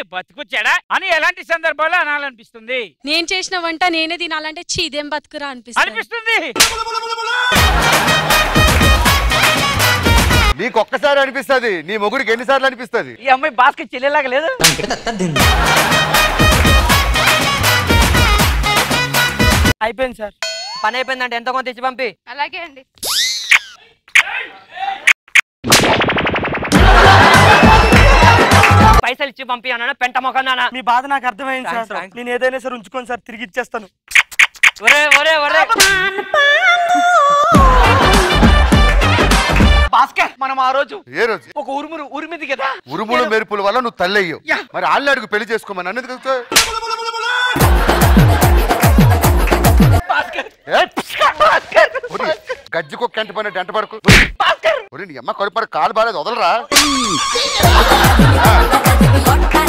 బతుకుచ్చాడా అని ఎలాంటి సందర్భాల్లో అనాలనిపిస్తుంది నేను చేసిన వంట నేనే తినాలంటే చీ ఇదేం బతుకురా అనిపిస్తుంది అనిపిస్తుంది నీకు ఒక్కసారి అనిపిస్తది నీ మొగుడికి ఎన్నిసార్లు అనిపిస్తది ఈ అమ్మాయి బాస్కెట్ చెల్లెలాగా లేదు అయిపోయింది సార్ పని అయిపోయిందంటే ఎంత కొంత ఇచ్చి పంపి అలాగే అండి పైసలు ఇచ్చి పంపి అన్నా పెంట మొఖం నాన్న మీ బాధ నాకు అర్థమైంది Thanks, సార్ thanks. నేను ఏదైనా సరే ఉంచుకోను సార్ తిరిగి ఇచ్చేస్తాను ఒరే ఒరే ఒరే భాస్కర్ మనం ఆ రోజు ఏ రోజు ఒక ఉరుమురు ఉరిమింది కదా ఉరుములు మెరుపుల వల్ల నువ్వు తల్లయ్యవు మరి వాళ్ళని అడుగు పెళ్లి చేసుకోమని అన్నది కదా ఏ, ఒరి, గజ్జి కుక్క ఎంట పడినట్టు ఎంట పడుకు ఒరి, నీ అమ్మ కడుపు కాలు బాలేదు వదలరా కొట్టాలి